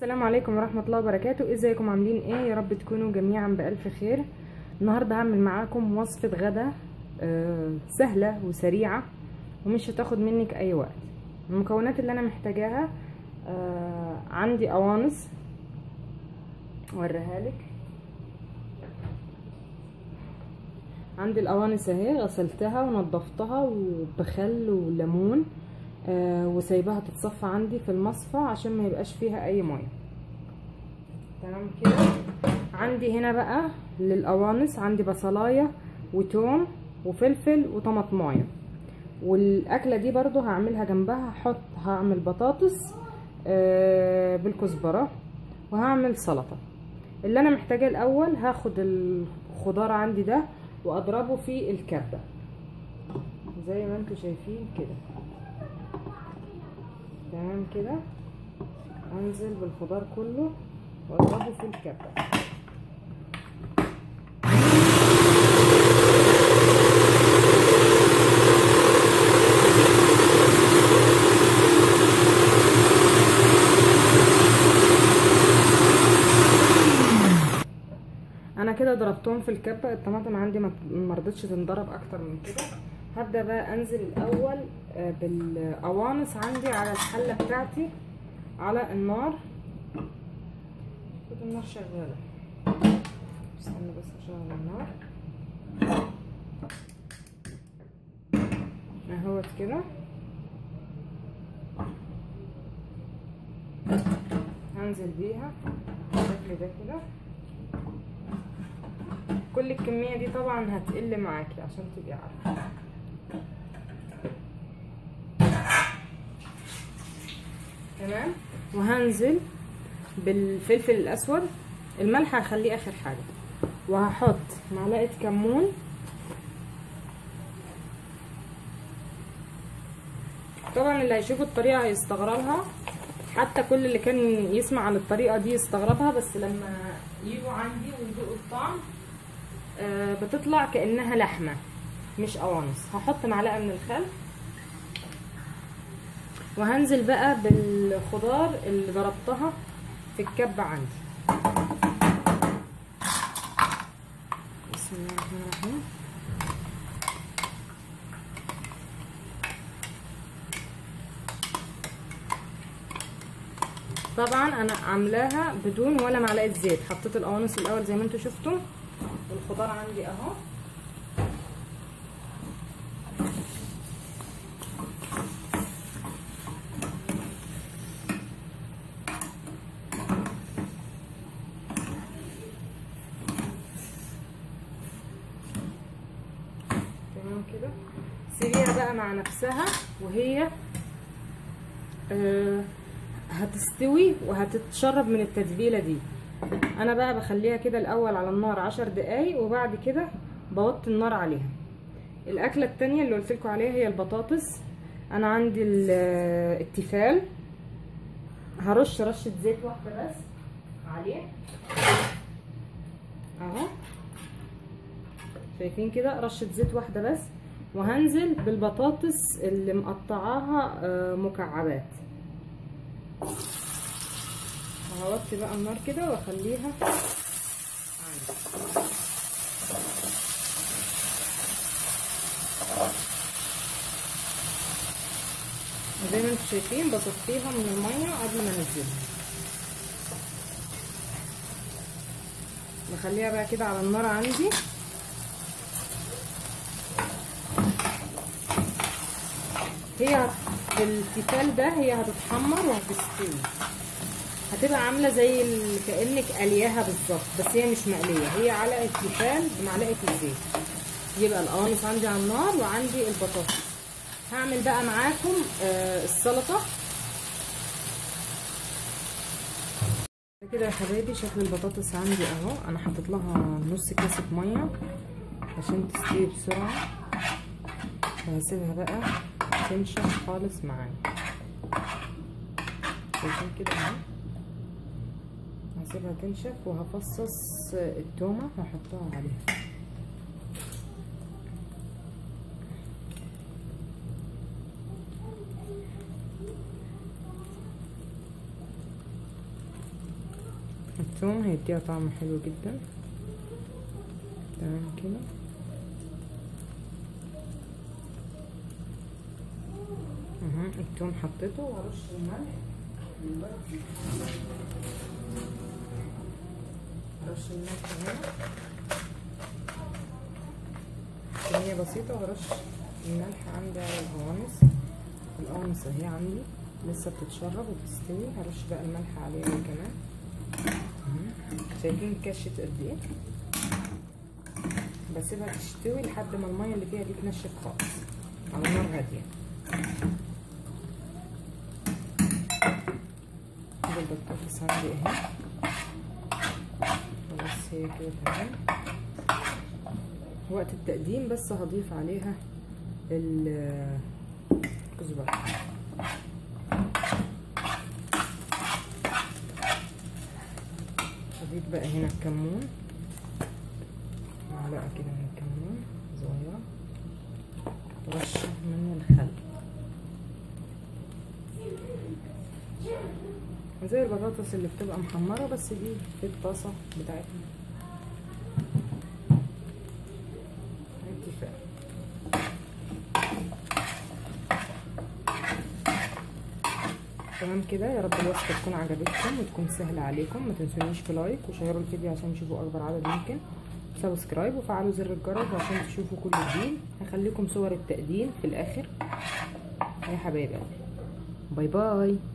السلام عليكم ورحمة الله وبركاته ازيكم عاملين ايه يا رب تكونوا جميعا بألف خير النهاردة هعمل معاكم وصفة غدا آه سهلة وسريعة ومش هتاخد منك اي وقت المكونات اللي انا محتاجاها آه عندي قوانص اوريها لك عندي القوانص اهي غسلتها ونضفتها وبخل وليمون آه وسايباها تتصفى عندي في المصفى عشان ما يبقاش فيها اي ميه تمام كده عندي هنا بقى للقوانص عندي بصلايه وتوم وفلفل وطماطمايه والاكله دي برضو هعملها جنبها هحط هعمل بطاطس آه بالكزبره وهعمل سلطه اللي انا محتاجاه الاول هاخد الخضار عندي ده واضربه في الكبه زي ما انتم شايفين كده تمام كده انزل بالخضار كله واضربه في الكبه انا كده ضربتهم في الكبه الطماطم عندي ما رضتش تنضرب اكتر من كده هبدا بقى انزل الاول بالقوانص عندي على الحله بتاعتي على النار كده النار شغاله استنى بس اشغل النار اهوت كده هنزل بيها بالشكل ده كده كل الكميه دي طبعا هتقل معاكي عشان تبقي عارفه تمام وهنزل بالفلفل الاسود الملح هخليه اخر حاجه وهحط معلقه كمون طبعا اللي هيشوف الطريقه هيستغربها حتى كل اللي كان يسمع عن الطريقه دي يستغربها بس لما يجوا عندي ويذوقوا الطعم آه بتطلع كانها لحمه مش قوانص هحط معلقه من الخل وهنزل بقى بالخضار اللي ضربتها في الكبة عندي بسم الله الرحمن الرحيم طبعا انا عاملاها بدون ولا معلقه زيت حطيت القوانص الاول زي ما انتم شفتوا والخضار عندي اهو تمام كده سيبيها بقى مع نفسها وهي آه هتستوي وهتتشرب من التتبيله دي انا بقى بخليها كده الاول على النار عشر دقايق وبعد كده بوطي النار عليها الاكله التانية اللي قلت لكم عليها هي البطاطس انا عندي التيفال هرش رشه زيت واحده بس عليه اهو شايفين كده رشه زيت واحده بس وهنزل بالبطاطس اللي مقطعاها مكعبات هوطي بقى النار كده واخليها عندي زي ما انتم شايفين بصفيها من الميه قبل ما انزلها بخليها بقى كده على النار عندي هي في التيفال ده هي هتتحمر وهتستوي هتبقى عامله زي كانك قلياها بالظبط بس هي مش مقليه هي على التيفال بمعلقه الزيت يبقى القوانص عندي على النار وعندي البطاطس هعمل بقى معاكم آه السلطه كده يا حبايبي شكل البطاطس عندي اهو انا حطيت لها نص كاسه ميه عشان تستوي بسرعه وهسيبها بقى تنشف خالص معايا شايفين كده اهو هسيبها تنشف وهفصص التومه واحطها عليها الثوم هيديها طعم حلو جدا تمام كده اها الثوم حطيته وارش الملح ارش الملح هنا كمية بسيطة وارش الملح عندي على القوانص القوانص اهي عندي لسه بتتشرب وبتستوي هرش بقى الملح عليها كمان شايفين كشت قد ايه بسيبها تستوي لحد ما الميه اللي فيها دي تنشف خالص على نار هاديه دي البطاطس عندي اهي خلاص هي كده تمام وقت التقديم بس هضيف عليها الكزبره هضيف بقى هنا الكمون معلقه كده من الكمون صغيره ورشه من الخل زي البطاطس اللي بتبقى محمره بس دي في الطاسه بتاعتنا اتفاق تمام كده يا رب الوصفه تكون عجبتكم وتكون سهله عليكم ما تنسونيش في لايك وشيروا الفيديو عشان تشوفوا اكبر عدد ممكن سبسكرايب وفعلوا زر الجرس عشان تشوفوا كل جديد هخليكم صور التقديم في الاخر يا حبايبي باي باي